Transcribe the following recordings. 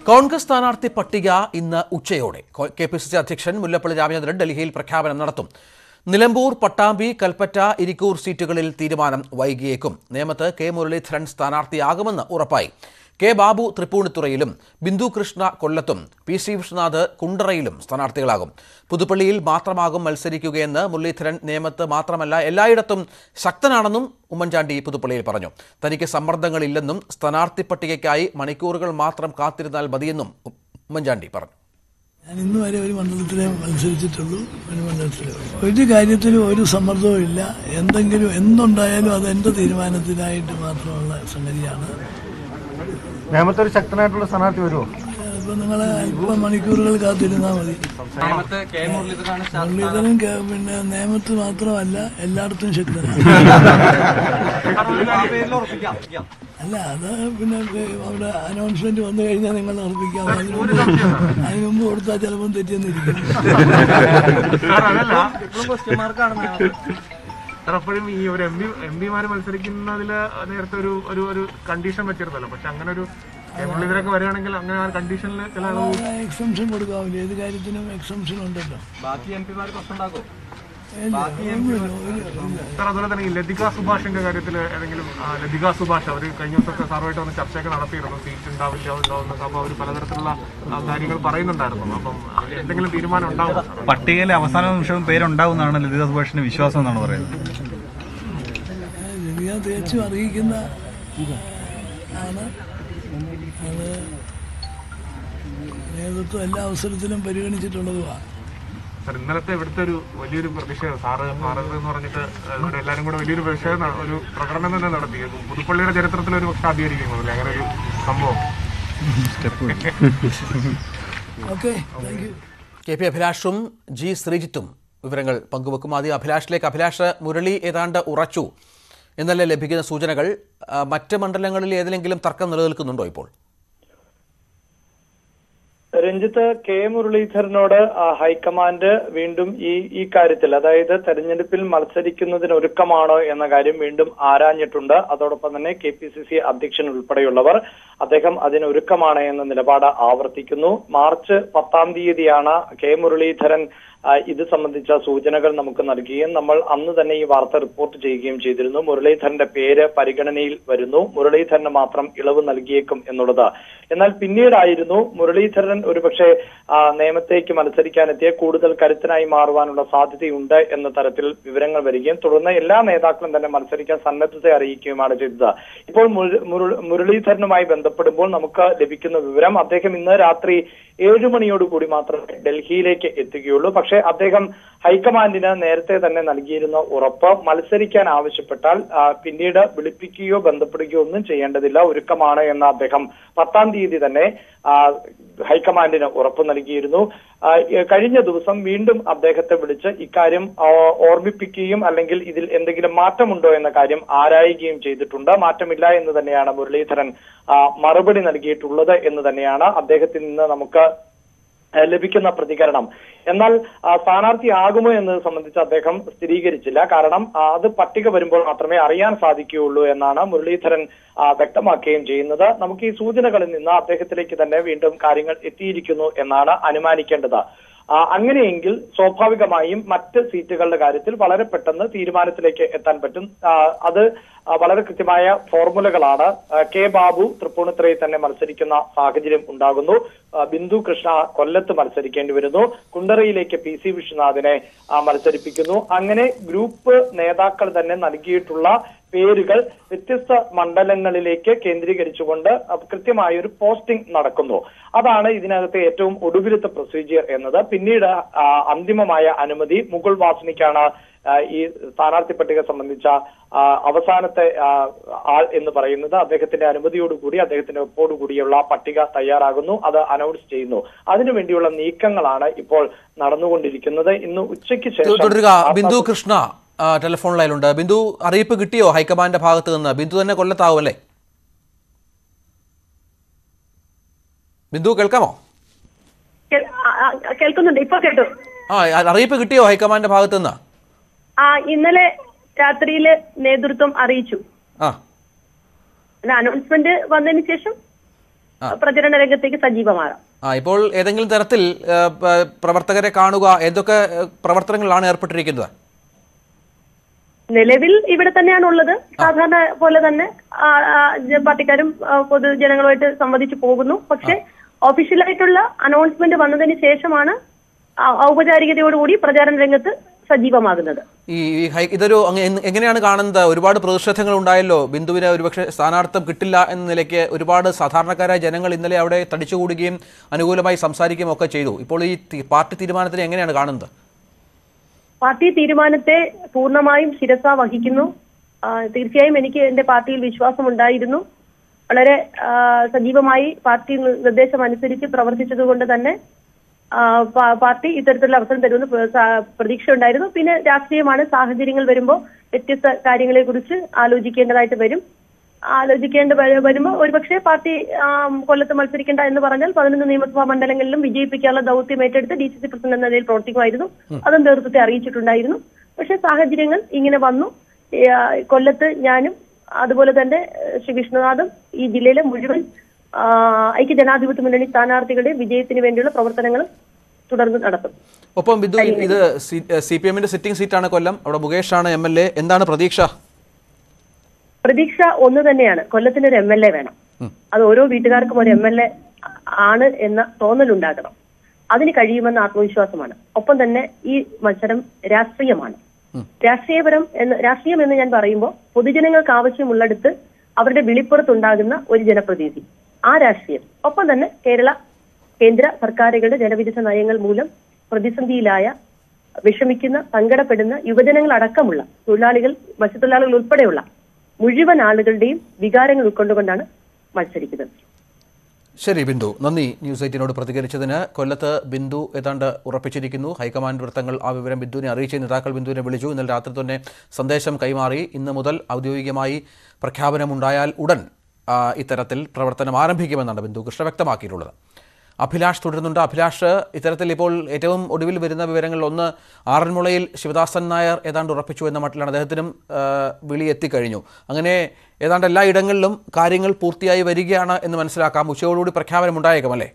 കോൺഗ്രസ് സ്ഥാനാർത്ഥി പട്ടിക ഇന്ന് ഉച്ചയോടെ കെ പി സി സി അധ്യക്ഷൻ മുല്ലപ്പള്ളി രാമചന്ദ്രൻ ഡൽഹിയിൽ പ്രഖ്യാപനം നടത്തും നിലമ്പൂർ പട്ടാമ്പി കൽപ്പറ്റ ഇരിക്കൂർ സീറ്റുകളിൽ തീരുമാനം വൈകിയേക്കും നേമത്ത് കെ മുരളീധരൻ സ്ഥാനാർത്ഥിയാകുമെന്ന് ഉറപ്പായി കെ ബാബു തൃപ്പൂണിത്തുറയിലും ബിന്ദു കൃഷ്ണ കൊല്ലത്തും പി സി വിശ്വനാഥ് കുണ്ടറയിലും സ്ഥാനാർത്ഥികളാകും പുതുപ്പള്ളിയിൽ മാത്രമാകും മത്സരിക്കുകയെന്ന് മുരളീധരൻ നേമത്ത് മാത്രമല്ല എല്ലായിടത്തും ശക്തനാണെന്നും ഉമ്മൻചാണ്ടി പുതുപ്പള്ളിയിൽ പറഞ്ഞു തനിക്ക് സമ്മർദ്ദങ്ങളില്ലെന്നും സ്ഥാനാർത്ഥി പട്ടികയ്ക്കായി മണിക്കൂറുകൾ മാത്രം കാത്തിരുന്നാൽ മതിയെന്നും ഉമ്മൻചാണ്ടി പറഞ്ഞു ഞാൻ ഇന്ന് വരെ ഒരു മണ്ഡലത്തിലേ മത്സരിച്ചിട്ടുള്ളൂ ഒരു മണ്ഡലത്തിലേ ഉള്ളൂ. ഒരു കാര്യത്തിലും ഒരു സമ്മർദ്ദവും ഇല്ല എന്തെങ്കിലും എന്തുണ്ടായാലും അത് എന്റെ തീരുമാനത്തിനായിട്ട് മാത്രമുള്ള സംഗതിയാണ് നേമത്തെ ഒരു ശക്തനായിട്ടുള്ള സ്ഥാനാർത്ഥി വരുമോ ഇപ്പൊ നിങ്ങളെ അല്പം മണിക്കൂറുകൾ കാത്തിരുന്നാൽ മതി നേമത്ത് കെ മുരളീധരനാണ് ശാ- മുരളീധരൻ കേ- പിന്നെ നിയമത്ത് മാത്രമല്ല എല്ലായിടത്തും ശക്തനാണ് ആ പേരിൽ ഉറപ്പിക്കാം അല്ല അത് പിന്നെ അവിടെ അനൗൺസ്മെന്റ് വന്നു കഴിഞ്ഞാൽ നിങ്ങൾ ഉറപ്പിക്കാം അതിന് മുമ്പ് അതിന് മുമ്പ് കൊടുത്താൽ ചിലപ്പം തെറ്റിയെന്നിരിക്കും ഇപ്പോഴും ക്വസ്റ്റ്യൻ മാർക്കാണ് നേമത്ത് സാർ അപ്പോഴും ഈ ഒരു എം പി എം പിമാര് മത്സരിക്കുന്നതിൽ നേരത്തെ ഒരു ഒരു ഒരു കണ്ടീഷൻ വെച്ചിരുന്നല്ലോ പക്ഷെ അങ്ങനെ ഒരു മുരളീധരൊക്കെ വരികയാണെങ്കിൽ അങ്ങനെ ആ കണ്ടീഷനിൽ ചില ആളുകൾ എക്സംഷൻ കൊടുക്കാവില്ല ഏത് കാര്യത്തിനും എക്സംഷൻ ഉണ്ടല്ലോ ബാക്കി എം പിമാർ പ്രശ്നം ഉണ്ടാക്കും ഇല്ല, ഒന്നുമില്ല, ഒരു- ഇല്ല. സാർ അതുപോലെ തന്നെ ഈ ലതിക സുഭാഷിന്റെ കാര്യത്തിൽ ഏതെങ്കിലും ആ, ലതിക സുഭാഷ് അവർ കഴിഞ്ഞ ദിവസത്തെ സാറുമായിട്ട് വന്ന് ചർച്ചയൊക്കെ നടത്തിയിരുന്നു സീറ്റ് ഉണ്ടാവില്ല ഉണ്ടാവുന്നൊക്കെ അപ്പോൾ അവർ പലതരത്തിലുള്ള ആ, കാര്യങ്ങൾ പറയുന്നുണ്ടായിരുന്നു അപ്പം അതിൽ എന്തെങ്കിലും തീരുമാനം ഉണ്ടാവും പട്ടികയിലെ അവസാന നിമിഷവും പേരുണ്ടാവുന്നതാണ് ലളിത സുഭാഷിന്റെ വിശ്വാസം എന്നാണ് പറയുന്നത് ലതിക തേച്ചും അറിയിക്കുന്ന ആണ് അത് നേതൃത്വം എല്ലാ അവസരത്തിലും പരിഗണിച്ചിട്ടുള്ളതുമാണ് സാർ ഇന്നലത്തെ ഇവിടുത്തെ ഒരു വലിയൊരു പ്രതിഷേധം സാറ് മാറരുത് എന്ന് പറഞ്ഞിട്ട് ഇവിടെ എല്ലാവരും കൂടെ വലിയൊരു പ്രതിഷേധം നട- ഒരു പ്രകടനം തന്നെ നടത്തി പുതുപ്പള്ളിയുടെ ചരിത്രത്തിൽ ഒരു പക്ഷെ ആദ്യമായിരിക്കും അങ്ങനെ ഒരു സംഭവം okay thank you K P അഭിലാഷും ജി ശ്രീജിത്തും വിവരങ്ങൾ പങ്കുവെക്കും ആദ്യം അഭിലാഷിലേക്ക് അഭിലാഷ് മുരളി ഏതാണ്ട് ഉറച്ചു എന്നല്ലേ ലഭിക്കുന്ന സൂചനകൾ ആ, മറ്റ് മണ്ഡലങ്ങളിൽ ഏതെങ്കിലും തർക്കം നിലനിൽക്കുന്നുണ്ടോ ഇപ്പോൾ രഞ്ജിത്ത് കെ മുരളീധരനോട് ആ, ഹൈക്കമാൻഡ് വീണ്ടും ഈ ഈ കാര്യത്തിൽ അതായത് തെരഞ്ഞെടുപ്പിൽ മത്സരിക്കുന്നതിന് ഒരുക്കമാണോ എന്ന കാര്യം വീണ്ടും ആരാഞ്ഞിട്ടുണ്ട് അതോടൊപ്പം തന്നെ കെ പി സി സി അധ്യക്ഷൻ ഉൾപ്പെടെയുള്ളവർ അദ്ദേഹം അതിന് ഒരുക്കമാണ് എന്ന നിലപാട് ആവർത്തിക്കുന്നു മാർച്ച് പത്താം തീയതിയാണ് കെ മുരളീധരൻ ആ, ഇത് സംബന്ധിച്ച സൂചനകൾ നമുക്ക് നൽകുകയും നമ്മൾ അന്ന് തന്നെ ഈ വാർത്ത റിപ്പോർട്ട് ചെയ്യുകയും ചെയ്തിരുന്നു മുരളീധരന്റെ പേര് പരിഗണനയിൽ വരുന്നു മുരളീധരന് മാത്രം ഇളവ് നൽകിയേക്കും എന്നുള്ളത് എന്നാൽ പിന്നീടായിരുന്നു മുരളീധരൻ ഒരുപക്ഷെ ആ, നിയമത്തേക്ക് മത്സരിക്കാനെത്തിയ കൂടുതൽ കരുത്തനായി മാറുവാനുള്ള സാധ്യതയുണ്ട് എന്ന തരത്തിൽ വിവരങ്ങൾ വരികയും തുടർന്ന് എല്ലാ നേതാക്കളും തന്നെ മത്സരിക്കാൻ സന്നദ്ധത അറിയിക്കുകയുമാണ് ചെയ്തത് ഇപ്പോൾ മുര- മുര- മുരളീധരനുമായി ബന്ധപ്പെടുമ്പോൾ നമുക്ക് ലഭിക്കുന്ന വിവരം അദ്ദേഹം ഇന്ന് രാത്രി ഏഴു മണിയോടുകൂടി മാത്രമേ ഡൽഹിയിലേക്ക് എത്തുകയുള്ളൂ പക്ഷേ അദ്ദേഹം ഹൈക്കമാൻഡിന് നേരത്തെ തന്നെ നൽകിയിരുന്ന ഉറപ്പ് മത്സരിക്കാൻ ആവശ്യപ്പെട്ടാൽ ആ, പിന്നീട് വിളിപ്പിക്കുകയോ ബന്ധപ്പെടുകയോ ഒന്നും ചെയ്യേണ്ടതില്ല ഒരുക്കമാണ് എന്ന് അദ്ദേഹം പത്താം തീയതി തന്നെ ആ, ഹൈക്കമാൻഡിന് ഉറപ്പ് നൽകിയിരുന്നു ആ, ഏ, കഴിഞ്ഞ ദിവസം വീണ്ടും അദ്ദേഹത്തെ വിളിച്ച് ഇക്കാര്യം ആ, ഓർമ്മിപ്പിക്കുകയും അല്ലെങ്കിൽ ഇതിൽ എന്തെങ്കിലും മാറ്റമുണ്ടോ എന്ന കാര്യം ആരായുകയും ചെയ്തിട്ടുണ്ട് മാറ്റമില്ല എന്ന് തന്നെയാണ് മുരളീധരൻ ആ, മറുപടി നൽകിയിട്ടുള്ളത് എന്ന് തന്നെയാണ് അദ്ദേഹത്തിൽ നിന്ന് നമുക്ക് ഏഹ് ലഭിക്കുന്ന പ്രതികരണം എന്നാൽ ആ, സ്ഥാനാർത്ഥിയാകുമോ എന്നത് സംബന്ധിച്ച് അദ്ദേഹം സ്ഥിരീകരിച്ചില്ല കാരണം ആ, അത് പട്ടിക വരുമ്പോൾ മാത്രമേ അറിയാൻ സാധിക്കുകയുള്ളൂ എന്നാണ് മുരളീധരൻ ആ, വ്യക്തമാക്കുകയും ചെയ്യുന്നത് നമുക്ക് ഈ സൂചനകളിൽ നിന്ന് അദ്ദേഹത്തിലേക്ക് തന്നെ വീണ്ടും കാര്യങ്ങൾ എത്തിയിരിക്കുന്നു എന്നാണ് അനുമാനിക്കേണ്ടത് ആ, അങ്ങനെയെങ്കിൽ സ്വാഭാവികമായും മറ്റ് സീറ്റുകളുടെ കാര്യത്തിൽ വളരെ പെട്ടെന്ന് തീരുമാനത്തിലേക്ക് എത്താൻ പറ്റും ആ, അത് ആ, വളരെ കൃത്യമായ ഫോർമുലകളാണ് ആ, കെ ബാബു തൃപ്പൂണിത്തുറയിൽ തന്നെ മത്സരിക്കുന്ന സാഹചര്യം ഉണ്ടാകുന്നു ആ, ബിന്ദു കൃഷ്ണ കൊല്ലത്ത് മത്സരിക്കേണ്ടി വരുന്നു കുണ്ടറയിലേക്ക് പി സി വിശ്വനാഥിനെ ആ, മത്സരിപ്പിക്കുന്നു അങ്ങനെ ഗ്രൂപ്പ് നേതാക്കൾ തന്നെ നൽകിയിട്ടുള്ള പേരുകൾ വ്യത്യസ്ത മണ്ഡലങ്ങളിലേക്ക് കേന്ദ്രീകരിച്ചുകൊണ്ട് അഹ് കൃത്യമായ ഒരു പോസ്റ്റിംഗ് നടക്കുന്നു അതാണ് ഇതിനകത്തെ ഏറ്റവും ഒടുവിലത്തെ പ്രൊസീജിയർ എന്നത് പിന്നീട് ആ, അന്തിമമായ അനുമതി മുകുൾ വാസനിക്കാണ് ആ, ഈ സ്ഥാനാർത്ഥി പട്ടിക സംബന്ധിച്ച ആ, അവസാനത്തെ ആ, ആൾ എന്ന് പറയുന്നത് അദ്ദേഹത്തിന്റെ അനുമതിയോടുകൂടി അദ്ദേഹത്തിന്റെ ഒപ്പോടുകൂടിയുള്ള പട്ടിക തയ്യാറാകുന്നു അത് അനൗൺസ് ചെയ്യുന്നു അതിനുവേണ്ടിയുള്ള നീക്കങ്ങളാണ് ഇപ്പോൾ നടന്നുകൊണ്ടിരിക്കുന്നത് ഇന്ന് ഉച്ചയ്ക്ക് ശേഷം തുടരുക ആ ബിന്ദു കൃഷ്ണ ആ, ടെലിഫോൺ ലൈനിലുണ്ട് ബിന്ദു അറിയിപ്പ് കിട്ടിയോ ഹൈക്കമാൻഡിന്റെ ഭാഗത്ത് നിന്ന് ബിന്ദു തന്നെ കൊല്ലത്താവും അല്ലേ ബിന്ദു കേൾക്കാമോ കേൾ- ആ, ആ, കേൾക്കുന്നുണ്ട് ഇപ്പൊ കേട്ടു ആ അറിയിപ്പ് കിട്ടിയോ ഹൈക്കമാൻഡിന്റെ ഭാഗത്ത് നിന്ന് ആ ഇന്നലെ രാത്രിയില് നേതൃത്വം അറിയിച്ചു ആ അനൗൺസ്മെന്റ് വന്നതിന് ശേഷം പ്രചരണ രംഗത്തേക്ക് സജീവമാകാം ആ ഇപ്പോൾ ഏതെങ്കിലും തരത്തിൽ ആ, പ- പ്രവർത്തകരെ കാണുക ഏതൊക്കെ ആ, പ്രവർത്തനങ്ങളിലാണ് ഏർപ്പെട്ടിരിക്കുന്നത് നിലവിൽ ഇവിടെ തന്നെയാണ് ഉള്ളത് സാധാരണ പോലെ തന്നെ ആ, ആ, ജ- പാർട്ടിക്കാരും ആ, പൊതുജനങ്ങളുമായിട്ട് സംവദിച്ചു പോകുന്നു പക്ഷെ ഒഫീഷ്യലായിട്ടുള്ള അനൗൺസ്മെന്റ് വന്നതിന് ശേഷമാണ് ആ- ഔപചാരികതയോടുകൂടി പ്രചാരണ രംഗത്ത് സജീവമാകുന്നത് ഈ ഈ ഹൈ ഇതൊരു അങ്ങ് എന്ന് എങ്ങനെയാണ് കാണുന്നത് ഒരുപാട് പ്രതിഷേധങ്ങൾ ഉണ്ടായല്ലോ ബിന്ദുവിന് ഒരുപക്ഷെ സ്ഥാനാർത്ഥം കിട്ടില്ല എന്ന നിലയ്ക്ക് ഒരുപാട് സാധാരണക്കാരായ ജനങ്ങൾ ഇന്നലെ അവിടെ തടിച്ചുകൂടുകയും അനുകൂലമായി സംസാരിക്കുകയും ഒക്കെ ചെയ്തു ഇപ്പോൾ ഈ തി- പാർട്ടി തീരുമാനത്തിന് എങ്ങനെയാണ് കാണുന്നത് പാർട്ടി തീരുമാനത്തെ പൂർണ്ണമായും ശിരസ വഹിക്കുന്നു ആ, തീർച്ചയായും എനിക്ക് എന്റെ പാർട്ടിയിൽ വിശ്വാസമുണ്ടായിരുന്നു വളരെ ആ, സജീവമായി പാർട്ടി നി- നിർദ്ദേശം അനുസരിച്ച് പ്രവർത്തിച്ചതുകൊണ്ട് തന്നെ ആ, പാ- പാർട്ടി ഇത്തരത്തിലുള്ള അവസരം തരുമെന്ന് പ്ര- സ- പ്രതീക്ഷ ഉണ്ടായിരുന്നു പിന്നെ രാഷ്ട്രീയമാണ് സാഹചര്യങ്ങൾ വരുമ്പോൾ വ്യത്യസ്ത കാര്യങ്ങളെ കുറിച്ച് ആലോചിക്കേണ്ടതായിട്ട് വരും ആലോചിക്കേണ്ട വ- വരുമ്പോൾ ഒരുപക്ഷെ പാർട്ടി ആ, കൊല്ലത്ത് മത്സരിക്കേണ്ട എന്ന് പറഞ്ഞാൽ പതിനൊന്ന് നിയമസഭാ മണ്ഡലങ്ങളിലും വിജയിപ്പിക്കാനുള്ള ദൗത്യം ഏറ്റെടുത്ത് ഡി സി സി പ്രസിഡന്റ് എന്ന നിലയിൽ പ്രവർത്തിക്കുമായിരുന്നു അത് നേതൃത്വത്തെ അറിയിച്ചിട്ടുണ്ടായിരുന്നു പക്ഷേ സാഹചര്യങ്ങൾ ഇങ്ങനെ വന്നു ഏ, ആ, കൊല്ലത്ത് ഞാനും അതുപോലെ തന്നെ ഏ, ശ്രീ വിഷ്ണുനാഥും ഈ ജില്ലയിലെ മുഴുവൻ ആ, ഐക്യ ജനാധിപത്യ മുന്നണി സ്ഥാനാർത്ഥികളുടെ വിജയത്തിന് വേണ്ടിയുള്ള പ്രവർത്തനങ്ങൾ തുടർന്ന് നടത്തും ഒപ്പം ബിന്ദു ഇത് സി പി എമ്മിന്റെ സിറ്റിംഗ് സീറ്റാണ് കൊല്ലം അവിടെ മുകേഷാണ് എം എൽ എ എന്താണ് പ്രതീക്ഷ പ്രതീക്ഷ ഒന്ന് തന്നെയാണ് കൊല്ലത്തിന് ഒരു എം എൽ എ വേണം അത് ഓരോ വീട്ടുകാർക്കും ഒരു എം എൽ എ ആണ് എന്ന തോന്നലുണ്ടാകണം അതിന് കഴിയുമെന്ന ആത്മവിശ്വാസമാണ് ഒപ്പം തന്നെ ഈ മത്സരം രാഷ്ട്രീയമാണ് രാഷ്ട്രീയപരം എന്ന് രാഷ്ട്രീയം എന്ന് ഞാൻ പറയുമ്പോൾ പൊതുജനങ്ങൾക്ക് ആവശ്യമുള്ളിടത്ത് അവരുടെ വിളിപ്പുറത്തുണ്ടാകുന്ന ഒരു ജനപ്രതിനിധി ആ രാഷ്ട്രീയം ഒപ്പം തന്നെ കേരള കേന്ദ്ര സർക്കാരുകളുടെ ജനവിരുദ്ധ നയങ്ങൾ മൂലം പ്രതിസന്ധിയിലായ വിഷമിക്കുന്ന സങ്കടപ്പെടുന്ന യുവജനങ്ങൾ അടക്കമുള്ള തൊഴിലാളികൾ മത്സ്യത്തൊഴിലാളികൾ ഉൾപ്പെടെയുള്ള മുഴുവൻ ആളുകളുടെയും വികാരങ്ങൾ ഉൾക്കൊണ്ടുകൊണ്ടാണ് മത്സരിക്കുന്നത് ശരി ബിന്ദു നന്ദി ന്യൂസ് എയ്റ്റിനോട് പ്രതികരിച്ചതിന് കൊല്ലത്ത് ബിന്ദു ഏതാണ്ട് ഉറപ്പിച്ചിരിക്കുന്നു ഹൈക്കമാൻഡ് വൃത്തങ്ങൾ ആ വിവരം ബിന്ദുവിനെ അറിയിച്ച നേതാക്കൾ ബിന്ദുവിനെ വിളിച്ചു ഇന്നലെ രാത്രി തന്നെ സന്ദേശം കൈമാറി ഇന്ന് മുതൽ ഔദ്യോഗികമായി പ്രഖ്യാപനമുണ്ടായാൽ ഉടൻ ആ, ഇത്തരത്തിൽ പ്രവർത്തനം ആരംഭിക്കുമെന്നാണ് ബിന്ദു കൃഷ്ണ വ്യക്തമാക്കിയിട്ടുള്ളത് അഭിലാഷ് തുടരുന്നുണ്ട് അഭിലാഷ് ഇത്തരത്തിൽ ഇപ്പോൾ ഏറ്റവും ഒടുവിൽ വരുന്ന വിവരങ്ങളിൽ ഒന്ന് ആറന്മുളയിൽ ശിവദാസൻ നായർ ഏതാണ്ട് ഉറപ്പിച്ചു എന്ന മട്ടിലാണ് അദ്ദേഹത്തിനും ആ, വിളി എത്തിക്കഴിഞ്ഞു അങ്ങനെ ഏതാണ്ട് എല്ലാ ഇടങ്ങളിലും കാര്യങ്ങൾ പൂർത്തിയായി വരികയാണ് എന്ന് മനസ്സിലാക്കാം ഉച്ചയോടുകൂടി പ്രഖ്യാപനം ഉണ്ടായേക്കും അല്ലേ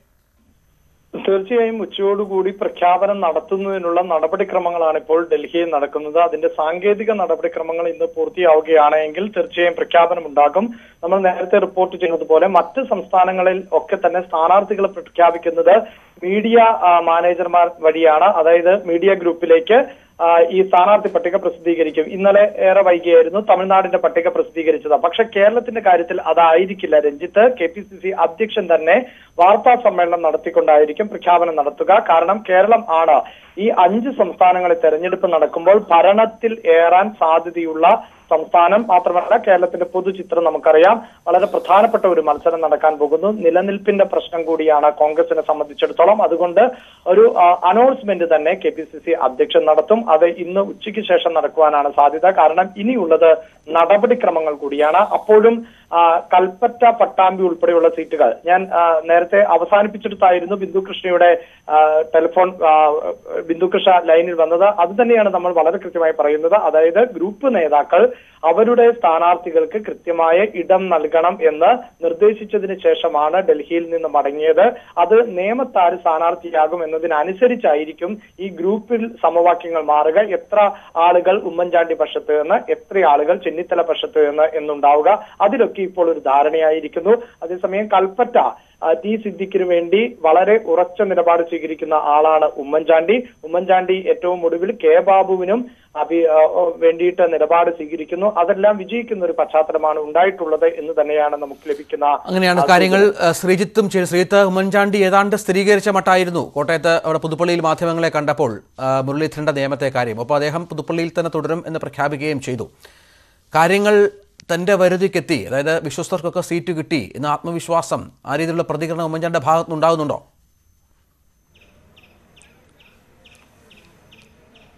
തീർച്ചയായും ഉച്ചയോടുകൂടി പ്രഖ്യാപനം നടത്തുന്നതിനുള്ള നടപടിക്രമങ്ങളാണ് ഇപ്പോൾ ഡൽഹിയിൽ നടക്കുന്നത് അതിന്റെ സാങ്കേതിക നടപടിക്രമങ്ങൾ ഇന്ന് പൂർത്തിയാവുകയാണെങ്കിൽ തീർച്ചയായും പ്രഖ്യാപനം ഉണ്ടാകും നമ്മൾ നേരത്തെ റിപ്പോർട്ട് ചെയ്യുന്നതുപോലെ മറ്റ് സംസ്ഥാനങ്ങളിൽ ഒക്കെ തന്നെ സ്ഥാനാർത്ഥികളെ പ്രഖ്യാപിക്കുന്നത് മീഡിയ ആ, മാനേജർമാർ വഴിയാണ് അതായത് മീഡിയ ഗ്രൂപ്പിലേക്ക് ആ, ഈ സ്ഥാനാർത്ഥി പട്ടിക പ്രസിദ്ധീകരിക്കും ഇന്നലെ ഏറെ വൈകിയായിരുന്നു തമിഴ്നാടിന്റെ പട്ടിക പ്രസിദ്ധീകരിച്ചത് പക്ഷെ കേരളത്തിന്റെ കാര്യത്തിൽ അതായിരിക്കില്ല Ranjith K P C C അധ്യക്ഷൻ തന്നെ വാർത്താ സമ്മേളനം നടത്തിക്കൊണ്ടായിരിക്കും പ്രഖ്യാപനം നടത്തുക കാരണം കേരളം ആണ് ഈ അഞ്ച് സംസ്ഥാനങ്ങളിൽ തെരഞ്ഞെടുപ്പ് നടക്കുമ്പോൾ ഭരണത്തിൽ ഏറാൻ സാധ്യതയുള്ള സംസ്ഥാനം മാത്രമല്ല കേരളത്തിന്റെ പൊതുചിത്രം നമുക്കറിയാം വളരെ പ്രധാനപ്പെട്ട ഒരു മത്സരം നടക്കാൻ പോകുന്നു നിലനിൽപ്പിന്റെ പ്രശ്നം കൂടിയാണ് കോൺഗ്രസിനെ സംബന്ധിച്ചിടത്തോളം അതുകൊണ്ട് ഒരു അനൗൺസ്മെന്റ് തന്നെ കെ പി സി സി അധ്യക്ഷൻ നടത്തും അത് ഇന്ന് ഉച്ചയ്ക്ക് ശേഷം നടക്കുവാനാണ് സാധ്യത കാരണം ഇനിയുള്ളത് നടപടിക്രമങ്ങൾ കൂടിയാണ് അപ്പോഴും ആ, കൽപ്പറ്റ പട്ടാമ്പി ഉൾപ്പെടെയുള്ള സീറ്റുകൾ ഞാൻ ആ, നേരത്തെ അവസാനിപ്പിച്ചെടുത്തായിരുന്നു ബിന്ദു കൃഷ്ണയുടെ ആ, ടെലിഫോൺ ആ, ബിന്ദു കൃഷ്ണ ലൈനിൽ വന്നത് അത് തന്നെയാണ് നമ്മൾ വളരെ കൃത്യമായി പറയുന്നത് അതായത് ഗ്രൂപ്പ് നേതാക്കൾ അവരുടെ സ്ഥാനാർത്ഥികൾക്ക് കൃത്യമായ ഇടം നൽകണം എന്ന് നിർദ്ദേശിച്ചതിന് ശേഷമാണ് ഡൽഹിയിൽ നിന്ന് മടങ്ങിയത് അത് നിയമത്താര് സ്ഥാനാർത്ഥിയാകും എന്നതിനനുസരിച്ചായിരിക്കും ഈ ഗ്രൂപ്പിൽ സമവാക്യങ്ങൾ മാറുക എത്ര ആളുകൾ ഉമ്മൻചാണ്ടി പക്ഷത്ത് നിന്ന് എത്ര ആളുകൾ ചെന്നിത്തല പക്ഷത്ത് നിന്ന് എന്നുണ്ടാവുക അതിലൊക്കെ ഇപ്പോൾ ഒരു ധാരണയായിരിക്കുന്നു അതേസമയം കൽപ്പറ്റ ആ, ടി സിദ്ദിഖിന് വേണ്ടി വളരെ ഉറച്ച നിലപാട് സ്വീകരിക്കുന്ന ആളാണ് ഉമ്മൻചാണ്ടി ഉമ്മൻചാണ്ടി ഏറ്റവും ഒടുവിൽ കെ ബാബുവിനും അഭി ആ, ഓ, വേണ്ടിയിട്ട് നിലപാട് സ്വീകരിക്കുന്നു അതെല്ലാം വിജയിക്കുന്ന ഒരു പശ്ചാത്തലമാണ് ഉണ്ടായിട്ടുള്ളത് എന്ന് തന്നെയാണ് നമുക്ക് ലഭിക്കുന്ന അങ്ങനെയാണ് കാര്യങ്ങൾ ആ, ശ്രീജിത്തും ചെയ്തു ശ്രീജിത്ത് ഉമ്മൻചാണ്ടി ഏതാണ്ട് സ്ഥിരീകരിച്ച മട്ടായിരുന്നു കോട്ടയത്ത് അവിടെ പുതുപ്പള്ളിയിൽ മാധ്യമങ്ങളെ കണ്ടപ്പോൾ ആ, മുരളീധരന്റെ നിയമത്തെ കാര്യം അപ്പോൾ അദ്ദേഹം പുതുപ്പള്ളിയിൽ തന്നെ തുടരും എന്ന് പ്രഖ്യാപിക്കുകയും ചെയ്തു കാര്യങ്ങൾ തന്റെ വരുതിക്കെത്തി അതായത് വിശ്വസ്തർക്കൊക്കെ സീറ്റ് കിട്ടി എന്ന ആത്മവിശ്വാസം ആ രീതിയിലുള്ള പ്രതികരണം ഉമ്മൻചാണ്ടിയുടെ ഭാഗത്തുനിന്ന് ഉണ്ടാകുന്നുണ്ടോ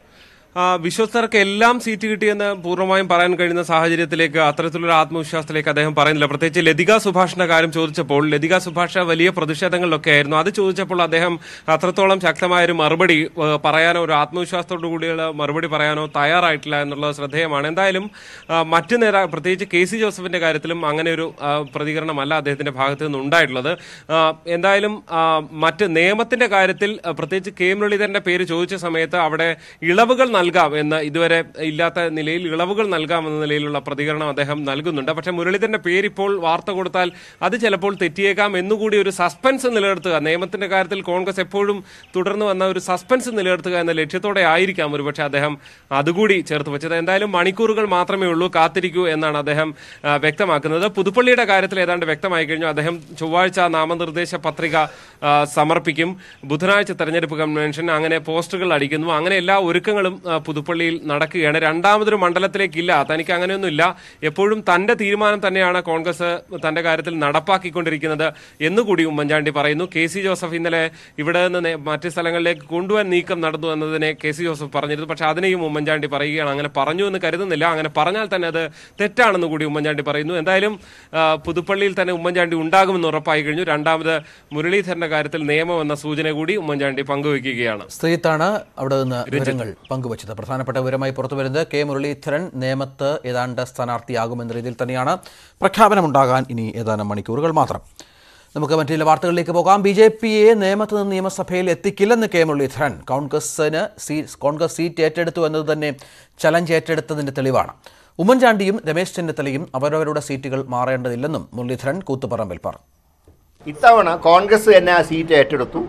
ആ, വിശ്വസ്തർക്ക് എല്ലാം സീറ്റ് കിട്ടിയെന്ന് പൂർണ്ണമായും പറയാൻ കഴിയുന്ന സാഹചര്യത്തിലേക്ക് അത്തരത്തിലൊരു ആത്മവിശ്വാസത്തിലേക്ക് അദ്ദേഹം പറയുന്നില്ല പ്രത്യേകിച്ച് ലതിക സുഭാഷിന്റെ കാര്യം ചോദിച്ചപ്പോൾ ലതിക സുഭാഷ് വലിയ പ്രതിഷേധങ്ങളിലൊക്കെ ആയിരുന്നു അത് ചോദിച്ചപ്പോൾ അദ്ദേഹം അത്രത്തോളം ശക്തമായ ഒരു മറുപടി ഏ, പറയാനോ ഒരു ആത്മവിശ്വാസത്തോടു കൂടിയുള്ള മറുപടി പറയാനോ തയ്യാറായിട്ടില്ല എന്നുള്ളത് ശ്രദ്ധേയമാണ് എന്തായാലും ആ, മറ്റ് നേതാ പ്രത്യേകിച്ച് കെ സി ജോസഫിന്റെ കാര്യത്തിലും അങ്ങനെ ഒരു ആ, പ്രതികരണമല്ല അദ്ദേഹത്തിന്റെ ഭാഗത്ത് നിന്ന് ഉണ്ടായിട്ടുള്ളത് ആ, എന്തായാലും ആ, മറ്റ് നിയമത്തിന്റെ കാര്യത്തിൽ ആ, പ്രത്യേകിച്ച് കെ മുരളീധരന്റെ പേര് ചോദിച്ച സമയത്ത് അവിടെ ഇളവുകൾ നൽകാം എന്ന് ഇതുവരെ ഇല്ലാത്ത നിലയിൽ ഇളവുകൾ നൽകാം എന്ന നിലയിലുള്ള പ്രതികരണം അദ്ദേഹം നൽകുന്നുണ്ട് പക്ഷേ മുരളീധരന്റെ പേര് ഇപ്പോൾ വാർത്ത കൊടുത്താൽ അത് ചിലപ്പോൾ തെറ്റിയേക്കാം എന്നുകൂടി ഒരു സസ്പെൻസ് നിലനിർത്തുക നിയമത്തിന്റെ കാര്യത്തിൽ കോൺഗ്രസ് എപ്പോഴും തുടർന്ന് വന്ന ഒരു സസ്പെൻസ് നിലനിർത്തുക എന്ന ലക്ഷ്യത്തോടെ ആയിരിക്കാം ഒരുപക്ഷെ അദ്ദേഹം അതുകൂടി ചേർത്ത് വെച്ചത് എന്തായാലും മണിക്കൂറുകൾ മാത്രമേ ഉള്ളൂ കാത്തിരിക്കൂ എന്നാണ് അദ്ദേഹം ആ, വ്യക്തമാക്കുന്നത് പുതുപ്പള്ളിയുടെ കാര്യത്തിൽ ഏതാണ്ട് വ്യക്തമായി കഴിഞ്ഞു അദ്ദേഹം ചൊവ്വാഴ്ച നാമനിർദ്ദേശ പത്രിക ആ, സമർപ്പിക്കും ബുധനാഴ്ച തെരഞ്ഞെടുപ്പ് കൺവെൻഷൻ അങ്ങനെ പോസ്റ്ററുകൾ അടിക്കുന്നു അങ്ങനെ എല്ലാ ഒരുക്കങ്ങളും ആ, പുതുപ്പള്ളിയിൽ നടക്കുകയാണ് രണ്ടാമതൊരു മണ്ഡലത്തിലേക്കില്ല തനിക്ക് അങ്ങനെയൊന്നുമില്ല എപ്പോഴും തന്റെ തീരുമാനം തന്നെയാണ് കോൺഗ്രസ് തന്റെ കാര്യത്തിൽ നടപ്പാക്കിക്കൊണ്ടിരിക്കുന്നത് എന്നുകൂടി ഉമ്മൻചാണ്ടി പറയുന്നു കെ സി ജോസഫ് ഇന്നലെ ഇവിടെ നിന്ന് നേ- മറ്റ് സ്ഥലങ്ങളിലേക്ക് കൊണ്ടുപോകാൻ നീക്കം നടന്നു എന്നതിനെ കെ സി ജോസഫ് പറഞ്ഞിരുന്നു പക്ഷെ അതിനെയും ഉമ്മൻചാണ്ടി പറയുകയാണ് അങ്ങനെ പറഞ്ഞു എന്ന് കരുതുന്നില്ല അങ്ങനെ പറഞ്ഞാൽ തന്നെ അത് തെറ്റാണെന്ന് കൂടി ഉമ്മൻചാണ്ടി പറയുന്നു എന്തായാലും ആ, പുതുപ്പള്ളിയിൽ തന്നെ ഉമ്മൻചാണ്ടി ഉണ്ടാകുമെന്ന് ഉറപ്പായി കഴിഞ്ഞു രണ്ടാമത് മുരളീധരന്റെ കാര്യത്തിൽ നിയമം എന്ന സൂചന കൂടി ഉമ്മൻചാണ്ടി പങ്കുവയ്ക്കുകയാണ് സ്ത്രീത്താണ് അവിടെ നിന്ന് വിവരങ്ങൾ പങ്കുവച്ചത് പ്രധാനപ്പെട്ട വിവരമായി പുറത്തുവരുന്നത് കെ മുരളീധരൻ നേമത്ത് ഏതാണ്ട് സ്ഥാനാർത്ഥിയാകുമെന്ന രീതിയിൽ തന്നെയാണ് പ്രഖ്യാപനമുണ്ടാകാൻ ഇനി ഏതാനും മണിക്കൂറുകൾ മാത്രം നമുക്ക് മറ്റു ചില വാർത്തകളിലേക്ക് പോകാം ബി ജെ പിയെ നേമത്ത് നിന്ന് നിയമസഭയിൽ എത്തിക്കില്ലെന്ന് കെ മുരളീധരൻ കോൺഗ്രസിന് സീ കോൺഗ്രസ് സീറ്റ് ഏറ്റെടുത്തു എന്നത് തന്നെ ചലഞ്ച് ഏറ്റെടുത്തതിന്റെ തെളിവാണ് ഉമ്മൻചാണ്ടിയും രമേശ് ചെന്നിത്തലയും അവരവരുടെ സീറ്റുകൾ മാറേണ്ടതില്ലെന്നും മുരളീധരൻ കൂത്തുപറമ്പിൽ പറഞ്ഞു ഇത്തവണ കോൺഗ്രസ് തന്നെ ആ സീറ്റ് ഏറ്റെടുത്തു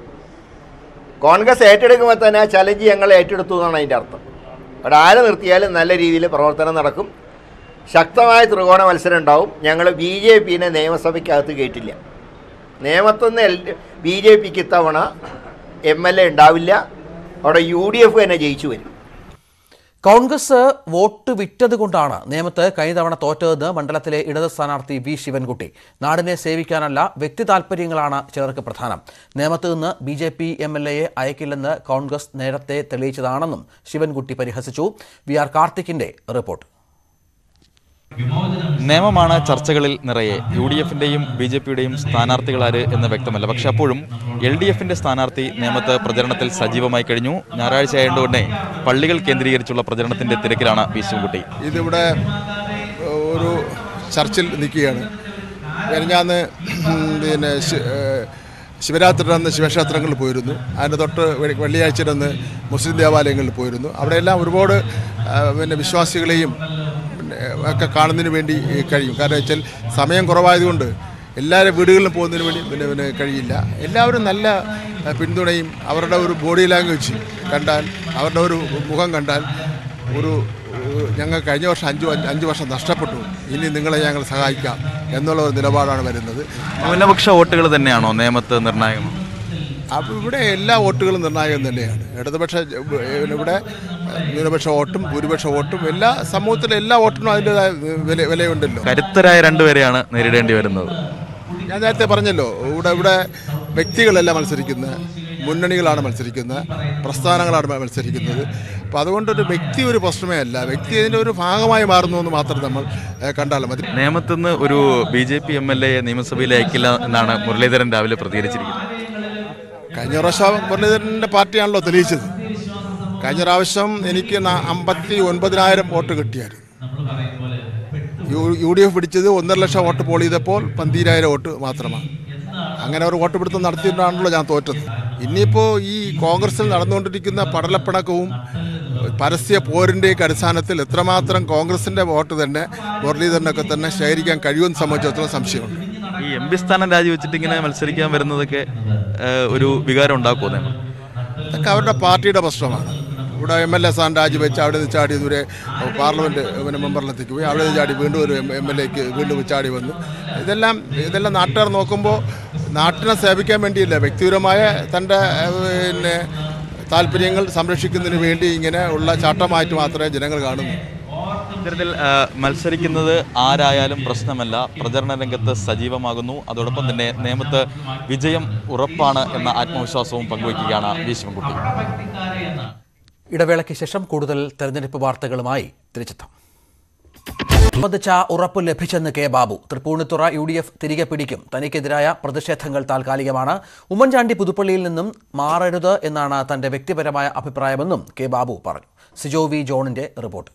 കോൺഗ്രസ് ഏറ്റെടുക്കുമ്പോൾ തന്നെ ആ ചലഞ്ച് ഞങ്ങൾ ഏറ്റെടുത്തു എന്നാണ് അതിൻ്റെ അർത്ഥം അവിടെ ആരെ നിർത്തിയാലും നല്ല രീതിയിൽ പ്രവർത്തനം നടക്കും ശക്തമായ ത്രികോണ മത്സരം ഉണ്ടാവും ഞങ്ങൾ ബി ജെ പിനെ നിയമസഭയ്ക്കകത്ത് കയറ്റില്ല നിയമത്തുനിന്ന് എൽ ബി ജെ പിക്ക് ഇത്തവണ എം എൽ എ ഉണ്ടാവില്ല അവിടെ യു ഡി എഫ് തന്നെ ജയിച്ചു വരും കോൺഗ്രസ് വോട്ട് വിറ്റതുകൊണ്ടാണ് നേമത്ത് കഴിഞ്ഞ തവണ തോറ്റതെന്ന് മണ്ഡലത്തിലെ ഇടത് സ്ഥാനാർത്ഥി വി ശിവൻകുട്ടി നാടിനെ സേവിക്കാനല്ല വ്യക്തി താൽപ്പര്യങ്ങളാണ് ചിലർക്ക് പ്രധാനം നേമത്ത് നിന്ന് B J P M L എയെ അയക്കില്ലെന്ന് കോൺഗ്രസ് നേരത്തെ തെളിയിച്ചതാണെന്നും ശിവൻകുട്ടി പരിഹസിച്ചു വി ആർ കാർത്തിക്കിന്റെ റിപ്പോർട്ട് നിയമമാണ് ചർച്ചകളിൽ നിറയെ യു ഡി എഫിന്റെയും ബി ജെ പിയുടെയും സ്ഥാനാർത്ഥികളാര് എന്ന് വ്യക്തമല്ല പക്ഷെ അപ്പോഴും എൽ ഡി എഫിന്റെ സ്ഥാനാർത്ഥി നേമത്ത് പ്രചരണത്തിൽ സജീവമായി കഴിഞ്ഞു ഞായറാഴ്ച ആയതുകൊണ്ട് തന്നെ പള്ളികൾ കേന്ദ്രീകരിച്ചുള്ള പ്രചരണത്തിന്റെ തിരക്കിലാണ് വി ശിവൻകുട്ടി ഇതിവിടെ ഒരു ചർച്ചിൽ നിൽക്കുകയാണ് ഞാന്ന് പിന്നെ ശി- ഏഹ് ശിവരാത്രി അന്ന് ശിവക്ഷേത്രങ്ങളിൽ പോയിരുന്നു അതിൻ്റെ തൊട്ട് വെ- വെള്ളിയാഴ്ച അന്ന് മുസ്ലിം ദേവാലയങ്ങളിൽ പോയിരുന്നു അവിടെയെല്ലാം ഒരുപാട് ആ, പിന്നെ വിശ്വാസികളെയും പിന്നെ ഒക്കെ കാണുന്നതിന് വേണ്ടി കഴിയും കാരണം വെച്ചാൽ സമയം കുറവായതുകൊണ്ട് എല്ലാവരും വീടുകളിലും പോകുന്നതിന് വേണ്ടി പിന്നെ പിന്നെ കഴിയില്ല എല്ലാവരും നല്ല ആ, പിന്തുണയും അവരുടെ ഒരു ബോഡി ലാംഗ്വേജ് കണ്ടാൽ അവരുടെ ഒരു മുഖം കണ്ടാൽ ഒരു ഏഹ്, ഞങ്ങൾ കഴിഞ്ഞ വർഷം അഞ്ച് വ- അഞ്ച് വർഷം നഷ്ടപ്പെട്ടു ഇനി നിങ്ങളെ ഞങ്ങൾ സഹായിക്കാം എന്നുള്ള ഒരു നിലപാടാണ് വരുന്നത് ന്യൂനപക്ഷ വോട്ടുകൾ തന്നെയാണോ നേമത്ത് നിർണായകം അപ്പോൾ ഇവിടെ എല്ലാ വോട്ടുകളും നിർണായകം തന്നെയാണ് ഇടതുപക്ഷ ഏഹ്, ഇവിടെ ന്യൂനപക്ഷ വോട്ടും ഭൂരിപക്ഷ വോട്ടും എല്ലാ സമൂഹത്തിലെ എല്ലാ വോട്ടിനും അതിൻ്റെതായ വില വിലയുണ്ടല്ലോ കരുത്തരായ രണ്ടുപേരെയാണ് നേരിടേണ്ടി വരുന്നത് ഞാൻ നേരത്തെ പറഞ്ഞല്ലോ ഇവിടെ ഇവിടെ വ്യക്തികളല്ല മത്സരിക്കുന്നത് മുന്നണികളാണ് മത്സരിക്കുന്നത് പ്രസ്ഥാനങ്ങളാണ് മത്സരിക്കുന്നത് അപ്പോൾ അതുകൊണ്ടൊരു വ്യക്തി ഒരു പ്രശ്നമേ അല്ല വ്യക്തി അതിൻ്റെ ഒരു ഭാഗമായി മാറുന്നു എന്ന് മാത്രം നമ്മൾ ഏഹ്, കണ്ടാൽ മതി നേമത്തുനിന്ന് ഒരു B J P M L A നിയമസഭയിൽ അയക്കില്ല എന്നാണ് മുരളീധരൻ രാവിലെ പ്രതികരിച്ചിരിക്കുന്നത് കഴിഞ്ഞ പ്രാവശ്യം മുരളീധരൻ്റെ പാർട്ടിയാണല്ലോ തെളിയിച്ചത് കഴിഞ്ഞ പ്രാവശ്യം എനിക്ക് ന- അമ്പത്തി ഒൻപതിനായിരം വോട്ട് കിട്ടിയായിരുന്നു യു യു ഡി എഫ് പിടിച്ചത് ഒന്നര ലക്ഷം വോട്ട് പോൾ ചെയ്തപ്പോൾ പന്തീരായിരം വോട്ട് മാത്രമാണ് അങ്ങനെ ഒരു വോട്ട് പിടുത്തം നടത്തിയിട്ടാണല്ലോ ഞാൻ തോറ്റത് ഇനിയിപ്പോൾ ഈ കോൺഗ്രസിൽ നടന്നുകൊണ്ടിരിക്കുന്ന പടലപ്പിണക്കവും പരസ്യ പോരിൻ്റെയൊക്കെ അടിസ്ഥാനത്തിൽ എത്രമാത്രം കോൺഗ്രസിൻ്റെ വോട്ട് തന്നെ മുരളീധരനൊക്കെ തന്നെ ശേഖരിക്കാൻ കഴിയുമെന്ന് സംബന്ധിച്ചിടത്തോളം സംശയമുണ്ട് ഈ എം പി സ്ഥാനം രാജിവെച്ചിട്ട് ഇങ്ങനെ മത്സരിക്കാൻ വരുന്നതൊക്കെ ഏഹ്, ഒരു വികാരം ഉണ്ടാക്കുമോ നിയമം ഇതൊക്കെ അവരുടെ പാർട്ടിയുടെ പ്രശ്നമാണ് ഇവിടെ എം എൽ എ സ്ഥാനം രാജിവെച്ച് അവിടെ നിന്ന് ചാടി ദൂരെ പാർലമെൻറ്റ് പിന്നെ മെമ്പറിലെത്തിക്ക് പോയി അവിടെ നിന്ന് ചാടി വീണ്ടും ഒരു എം എൽ എക്ക് വീണ്ടും ചാടി വന്നു ഇതെല്ലാം ഇതെല്ലാം നാട്ടുകാർ നോക്കുമ്പോൾ നാട്ടിനെ സേവിക്കാൻ വേണ്ടിയില്ല വ്യക്തിപരമായ തൻ്റെ ഏഹ്, പിന്നെ താല്പര്യങ്ങൾ സംരക്ഷിക്കുന്നതിന് വേണ്ടി ഇങ്ങനെ ഉള്ള ചാട്ടമായിട്ട് മാത്രമേ ജനങ്ങൾ കാണുന്നു ഇത്തരത്തിൽ ആ, മത്സരിക്കുന്നത് ആരായാലും പ്രശ്നമല്ല പ്രചരണ രംഗത്ത് സജീവമാകുന്നു അതോടൊപ്പം തന്നെ നേമത്ത് വിജയം ഉറപ്പാണ് എന്ന ആത്മവിശ്വാസവും പങ്കുവയ്ക്കുകയാണ് വി ശിവൻകുട്ടി ഇടവേളയ്ക്ക് ശേഷം കൂടുതൽ തെരഞ്ഞെടുപ്പ് വാർത്തകളുമായി തിരിച്ചെത്താം സംബന്ധിച്ച ഉറപ്പ് ലഭിച്ചെന്ന് K Babu Thrippunithura U D F തിരികെ പിടിക്കും തനിക്കെതിരായ പ്രതിഷേധങ്ങൾ താൽക്കാലികമാണ് ഉമ്മൻചാണ്ടി പുതുപ്പള്ളിയിൽ നിന്നും മാറരുത് എന്നാണ് തന്റെ വ്യക്തിപരമായ അഭിപ്രായമെന്നും കെ ബാബു പറഞ്ഞു സിജോ വി ജോണിന്റെ റിപ്പോർട്ട്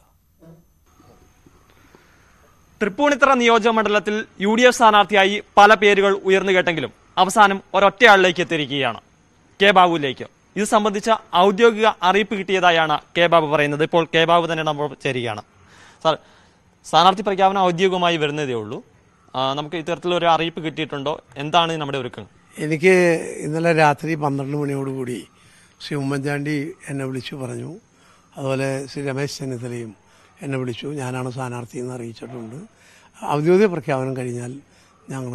തൃപ്പൂണിത്തറ നിയോജക മണ്ഡലത്തിൽ യു ഡി എഫ് സ്ഥാനാർത്ഥിയായി പല പേരുകൾ ഉയർന്നു കേട്ടെങ്കിലും അവസാനം ഒരൊറ്റയാളിലേക്ക് എത്തിയിരിക്കുകയാണ് കെ ബാബുവിലേക്ക് ഇത് സംബന്ധിച്ച ഔദ്യോഗിക അറിയിപ്പ് കിട്ടിയതായാണ് കെ ബാബു പറയുന്നത് ഇപ്പോൾ കെ ബാബു തന്നെ നമ്മൾ ചേരുകയാണ് സാർ സ്ഥാനാർത്ഥി പ്രഖ്യാപനം ഔദ്യോഗികമായി വരുന്നതേ ഉള്ളൂ ആ, നമുക്ക് ഇത്തരത്തിലൊരു അറിയിപ്പ് കിട്ടിയിട്ടുണ്ടോ എന്താണ് നമ്മുടെ ഒരുക്കങ്ങൾ എനിക്ക് ഇന്നലെ രാത്രി പന്ത്രണ്ട് മണിയോടുകൂടി ശ്രീ ഉമ്മൻചാണ്ടി എന്നെ വിളിച്ചു പറഞ്ഞു അതുപോലെ ശ്രീ രമേശ് ചെന്നിത്തലയും എന്നെ വിളിച്ചു ഞാനാണ് സ്ഥാനാർത്ഥി എന്ന് അറിയിച്ചിട്ടുണ്ട് ഔദ്യോഗിക പ്രഖ്യാപനം കഴിഞ്ഞാൽ ഞങ്ങൾ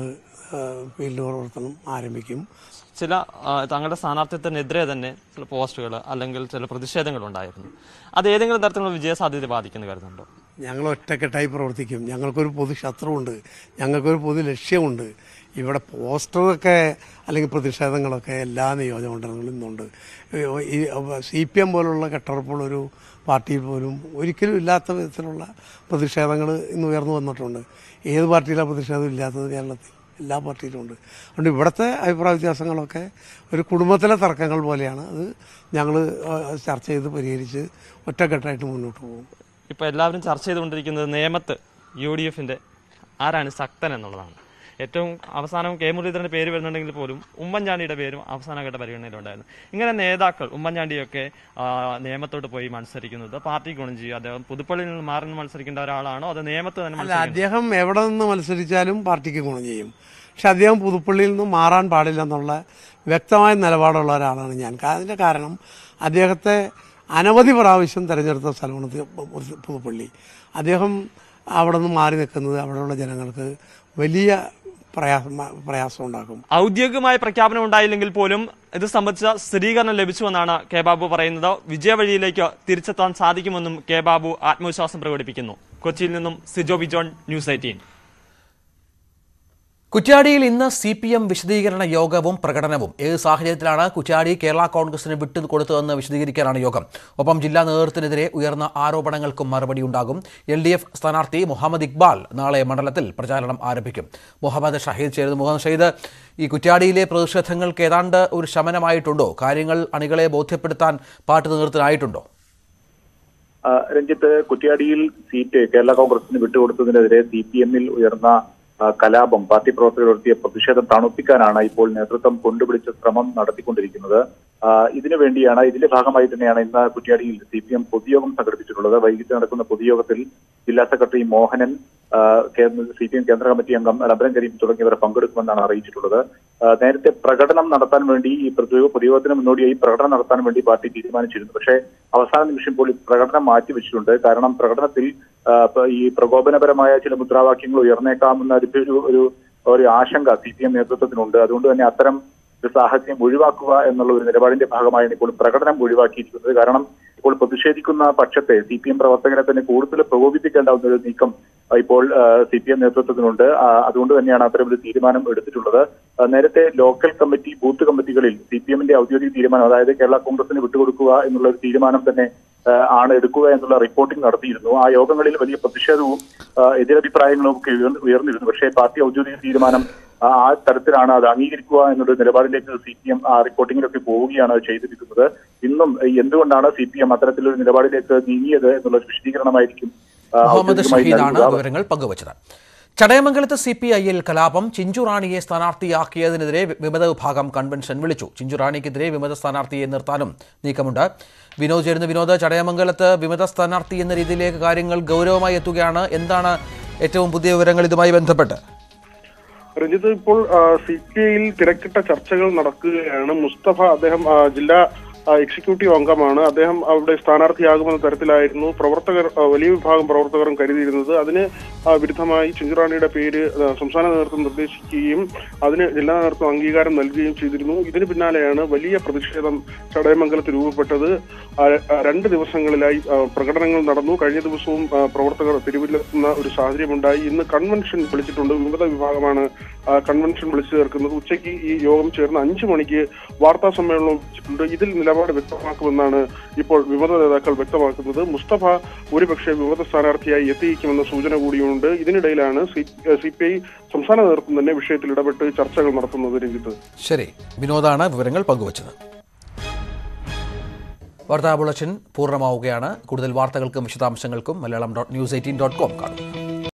ഫീൽഡ് പ്രവർത്തനം ആരംഭിക്കും ചില ആ, തങ്ങളുടെ സ്ഥാനാർത്ഥിത്വത്തിനെതിരെ തന്നെ ചില പോസ്റ്റുകൾ അല്ലെങ്കിൽ ചില പ്രതിഷേധങ്ങൾ ഉണ്ടായിരുന്നു അത് ഏതെങ്കിലും തരത്തിലുള്ള വിജയസാധ്യത ബാധിക്കുന്നു കരുതുന്നുണ്ടോ ഞങ്ങൾ ഒറ്റക്കെട്ടായി പ്രവർത്തിക്കും ഞങ്ങൾക്കൊരു പൊതു ശത്രുവുണ്ട് ഞങ്ങൾക്കൊരു പൊതു ലക്ഷ്യമുണ്ട് ഇവിടെ പോസ്റ്ററൊക്കെ അല്ലെങ്കിൽ പ്രതിഷേധങ്ങളൊക്കെ എല്ലാ നിയോജകമണ്ഡലങ്ങളിലും ഇന്നുണ്ട് ഈ സി പി എം പോലുള്ള കെട്ടുറപ്പുള്ളൊരു പാർട്ടിയിൽ പോലും ഒരിക്കലും ഇല്ലാത്ത വിധത്തിലുള്ള പ്രതിഷേധങ്ങൾ ഇന്ന് ഉയർന്നു വന്നിട്ടുണ്ട് ഏത് പാർട്ടിയിലാണ് പ്രതിഷേധം ഇല്ലാത്തത് കേരളത്തിൽ എല്ലാ പാർട്ടിയിലും ഉണ്ട് അതുകൊണ്ട് ഇവിടുത്തെ അഭിപ്രായ വ്യത്യാസങ്ങളൊക്കെ ഒരു കുടുംബത്തിലെ തർക്കങ്ങൾ പോലെയാണ് അത് ഞങ്ങൾ ചർച്ച ചെയ്ത് പരിഹരിച്ച് ഒറ്റക്കെട്ടായിട്ട് മുന്നോട്ട് പോകും ഇപ്പോൾ എല്ലാവരും ചർച്ച ചെയ്തുകൊണ്ടിരിക്കുന്നത് നേമത്ത് യു ഡി എഫിന്റെ ആരാണ് ശക്തൻ എന്നുള്ളതാണ് ഏറ്റവും അവസാനം കെ മുരളീധരന്റെ പേര് വരുന്നുണ്ടെങ്കിൽ പോലും ഉമ്മൻചാണ്ടിയുടെ പേരും അവസാനഘട്ട പരിഗണനയിലുണ്ടായിരുന്നു ഇങ്ങനെ നേതാക്കൾ ഉമ്മൻചാണ്ടിയൊക്കെ ആ, നേമത്തോട്ട് പോയി മത്സരിക്കുന്നത് പാർട്ടി ഗുണം ചെയ്യും അദ്ദേഹം പുതുപ്പള്ളിയിൽ നിന്ന് മാറി നിന്ന് മത്സരിക്കേണ്ട ഒരാളാണോ അത് നേമത്ത് തന്നെ അല്ല മത്സരിക്കുന്നത് അദ്ദേഹം എവിടെ നിന്ന് മത്സരിച്ചാലും പാർട്ടിക്ക് ഗുണം ചെയ്യും പക്ഷെ അദ്ദേഹം പുതുപ്പള്ളിയിൽ നിന്ന് മാറാൻ പാടില്ല എന്നുള്ള വ്യക്തമായ നിലപാടുള്ള ഒരാളാണ് ഞാൻ കാ- അതിൻ്റെ കാരണം അദ്ദേഹത്തെ അനവധി പ്രാവശ്യം തിരഞ്ഞെടുത്ത സ്ഥലമാണ് ഇത് പുതു- പുതുപ്പള്ളി അദ്ദേഹം അവിടെ നിന്ന് മാറി നിൽക്കുന്നത് അവിടെയുള്ള ജനങ്ങൾക്ക് വലിയ പ്രയാസം പ്രയാസം ഉണ്ടാക്കും ഔദ്യോഗികമായ പ്രഖ്യാപനം ഉണ്ടായില്ലെങ്കിൽ പോലും ഇത് സംബന്ധിച്ച സ്ഥിരീകരണം ലഭിച്ചുവെന്നാണ് കെ ബാബു പറയുന്നത് വിജയവഴിയിലേക്ക് തിരിച്ചെത്താൻ സാധിക്കുമെന്നും കെ ബാബു ആത്മവിശ്വാസം പ്രകടിപ്പിക്കുന്നു കൊച്ചിയിൽ നിന്നും സിജോ ബിജോൺ ന്യൂസ് എയ്റ്റീൻ കുറ്റ്യാടിയിൽ ഇന്ന് സി പി എം വിശദീകരണ യോഗവും പ്രകടനവും ഏത് സാഹചര്യത്തിലാണ് കുറ്റ്യാടി കേരള കോൺഗ്രസിന് വിട്ടുകൊടുത്തതെന്ന് വിശദീകരിക്കാനാണ് യോഗം ഒപ്പം ജില്ലാ നേതൃത്വത്തിനെതിരെ ഉയർന്ന ആരോപണങ്ങൾക്കും മറുപടി ഉണ്ടാകും എൽ ഡി എഫ് സ്ഥാനാർത്ഥി മുഹമ്മദ് ഇക്ബാൽ നാളെ മണ്ഡലത്തിൽ പ്രചാരണം ആരംഭിക്കും മുഹമ്മദ് ഷഹീദ് ചേരുന്നു മുഹമ്മദ് ഷഹീദ് ഈ കുറ്റ്യാടിയിലെ പ്രതിഷേധങ്ങൾക്ക് ഏതാണ്ട് ഒരു ശമനമായിട്ടുണ്ടോ കാര്യങ്ങൾ അണികളെ ബോധ്യപ്പെടുത്താൻ പാർട്ടി നേതൃത്വത്തിനായിട്ടുണ്ടോ ആ, രഞ്ജിത്ത് കുറ്റ്യാടിയിൽ സീറ്റ് കേരള കോൺഗ്രസിന് വിട്ടുകൊടുത്തതിനെതിരെ സി പി എമ്മിൽ ഉയർന്ന ആ, കലാപം പാർട്ടി പ്രവർത്തകർ നടത്തിയ പ്രതിഷേധം തണുപ്പിക്കാനാണ് ഇപ്പോൾ നേതൃത്വം കൊണ്ടുപിടിച്ച ശ്രമം നടത്തിക്കൊണ്ടിരിക്കുന്നത് ആ, ഇതിനു വേണ്ടിയാണ് ഇതിന്റെ ഭാഗമായി തന്നെയാണ് ഇന്ന് കുറ്റ്യാടിയിൽ സി പി എം പൊതുയോഗം സംഘടിപ്പിച്ചിട്ടുള്ളത് വൈകിട്ട് നടക്കുന്ന പൊതുയോഗത്തിൽ ജില്ലാ secretary Mohanan C P M കേന്ദ്ര കമ്മിറ്റി അംഗം റബരൻ കരീം തുടങ്ങിയവർ പങ്കെടുക്കുമെന്നാണ് അറിയിച്ചിട്ടുള്ളത് ആ, നേരത്തെ പ്രകടനം നടത്താൻ വേണ്ടി ഈ പൊതു- പൊതുയോഗത്തിന് മുന്നോടിയായി പ്രകടനം നടത്താൻ വേണ്ടി പാർട്ടി തീരുമാനിച്ചിരുന്നു പക്ഷേ അവസാന നിമിഷം ഇപ്പോൾ ഈ പ്രകടനം മാറ്റിവെച്ചിട്ടുണ്ട് കാരണം പ്രകടനത്തിൽ ആ, ഇപ്പൊ ഈ പ്രകോപനപരമായ ചില മുദ്രാവാക്യങ്ങൾ ഉയർന്നേക്കാമെന്ന ഒരു ഒരു- ഒരു ഒരു ആശങ്ക സി പി എം നേതൃത്വത്തിനുണ്ട് അതുകൊണ്ട് തന്നെ അത്തരം ഒരു സാഹചര്യം ഒഴിവാക്കുക എന്നുള്ള ഒരു നിലപാടിന്റെ ഭാഗമായാണ് ഇപ്പോൾ പ്രകടനം ഒഴിവാക്കിയിരിക്കുന്നത് കാരണം ഇപ്പോൾ പ്രതിഷേധിക്കുന്ന പക്ഷത്തെ സി പി എം പ്രവർത്തകരെ തന്നെ കൂടുതൽ പ്രകോപിപ്പിക്കേണ്ടാവുന്ന ഒരു നീക്കം ആ, ഇപ്പോൾ സി പി എം നേതൃത്വത്തിനുണ്ട് ആ, അതുകൊണ്ട് തന്നെയാണ് അത്തരം ഒരു തീരുമാനം എടുത്തിട്ടുള്ളത് ആ, നേരത്തെ ലോക്കൽ കമ്മിറ്റി ബൂത്ത് കമ്മിറ്റികളിൽ സി പി എമ്മിന്റെ ഔദ്യോഗിക തീരുമാനം അതായത് കേരള കോൺഗ്രസിന് വിട്ടുകൊടുക്കുക എന്നുള്ള ഒരു തീരുമാനം തന്നെ ആ, ആണ് എടുക്കുക എന്നുള്ള റിപ്പോർട്ടിംഗ് നടത്തിയിരുന്നു ആ യോഗങ്ങളിൽ വലിയ പ്രതിഷേധവും ആ, എതിരഭിപ്രായങ്ങളും ഒക്കെ ഉയർന്ന് ഉയർന്നിരുന്നു പക്ഷേ പാർട്ടി ഔദ്യോഗിക തീരുമാനം ആ ആ തരത്തിലാണ് അത് അംഗീകരിക്കുക എന്നുള്ള നിലപാടിലേക്ക് സി പി എം ആ റിപ്പോർട്ടിങ്ങിലൊക്കെ പോവുകയാണ് ചെയ്തിരിക്കുന്നത് ഇന്നും ഈ എന്തുകൊണ്ടാണ് സി പി എം അത്തരത്തിലൊരു നിലപാടിലേക്ക് നീങ്ങിയത് എന്നുള്ള ഒരു വിശദീകരണമായിരിക്കും ആ, മുഹമ്മദ് ഔദ്യോഗികമായി ഷഹീദാണ് നൽകുക. വിവരങ്ങൾ പങ്കുവച്ചത് ചടയമംഗലത്ത് സി പി ഐയിൽ കലാപം ചിഞ്ചുറാണിയെ സ്ഥാനാർത്ഥിയാക്കിയതിനെതിരെ വിമത വിഭാഗം കൺവെൻഷൻ വിളിച്ചു ചിഞ്ചുറാണിക്കെതിരെ വിമത സ്ഥാനാർത്ഥിയെ നിർത്താനും നീക്കമുണ്ട് വിനോദ് ചേരുന്ന വിനോദ് ചടയമംഗലത്ത് വിമത സ്ഥാനാർത്ഥി എന്ന രീതിയിലേക്ക് കാര്യങ്ങൾ ഗൗരവമായി എത്തുകയാണ് എന്താണ് ഏറ്റവും പുതിയ വിവരങ്ങൾ ഇതുമായി ബന്ധപ്പെട്ട് രഞ്ജിത്ത് ഇപ്പോൾ സി പി ഐയിൽ തിരക്കിട്ട ചർച്ചകൾ നടക്കുകയാണ് മുസ്തഫ അദ്ദേഹം ആ, ജില്ലാ ആ, എക്സിക്യൂട്ടീവ് അംഗമാണ് അദ്ദേഹം അവിടെ സ്ഥാനാർത്ഥിയാകുമെന്ന തരത്തിലായിരുന്നു പ്രവർത്തകർ ആ, വലിയ വിഭാഗം പ്രവർത്തകരും കരുതിയിരുന്നത് അതിന് ആ, വിരുദ്ധമായി ചിഞ്ചുറാണിയുടെ പേര് ആ, സംസ്ഥാന നേതൃത്വം നിർദ്ദേശിക്കുകയും അതിന് ജില്ലാ നേതൃത്വം അംഗീകാരം നൽകുകയും ചെയ്തിരുന്നു ഇതിന് പിന്നാലെയാണ് വലിയ പ്രതിഷേധം ചടയമംഗലത്ത് രൂപപ്പെട്ടത് ആ, ആ, രണ്ട് ദിവസങ്ങളിലായി ആ, പ്രകടനങ്ങൾ നടന്നു കഴിഞ്ഞ ദിവസവും ആ, പ്രവർത്തകർ തെരുവിലെത്തുന്ന ഒരു സാഹചര്യമുണ്ടായി ഇന്ന് കൺവെൻഷൻ വിളിച്ചിട്ടുണ്ട് വിമത വിഭാഗമാണ് ആ, കൺവെൻഷൻ വിളിച്ചു ചേർക്കുന്നത് ഉച്ചയ്ക്ക് ഈ യോഗം ചേർന്ന് അഞ്ചു മണിക്ക് വാർത്താ സമ്മേളനം വിളിച്ചിട്ടുണ്ട് ഇതിൽ നില നിലപാട് വ്യക്തമാക്കുമെന്നാണ് ഇപ്പോൾ വിമത നേതാക്കൾ വ്യക്തമാക്കുന്നത് മുസ്തഫ ഒരുപക്ഷെ വിമത സ്ഥാനാർത്ഥിയായി എത്തിയിരിക്കുമെന്ന സൂചന കൂടിയുണ്ട് ഇതിനിടയിലാണ് സി പി ഐ സംസ്ഥാന നേതൃത്വം തന്നെ വിഷയത്തിൽ ഇടപെട്ട് ചർച്ചകൾ നടത്തുന്നത് രഞ്ജിത്ത് ശരി വിനോദാണ് വിവരങ്ങൾ പങ്കുവച്ചത് വാർത്താ ബുള്ളറ്റിൻ പൂർണ്ണമാവുകയാണ് കൂടുതൽ വാർത്തകൾക്കും വിശദാംശങ്ങൾക്കും Malayalam dot News Eighteen dot com കാണും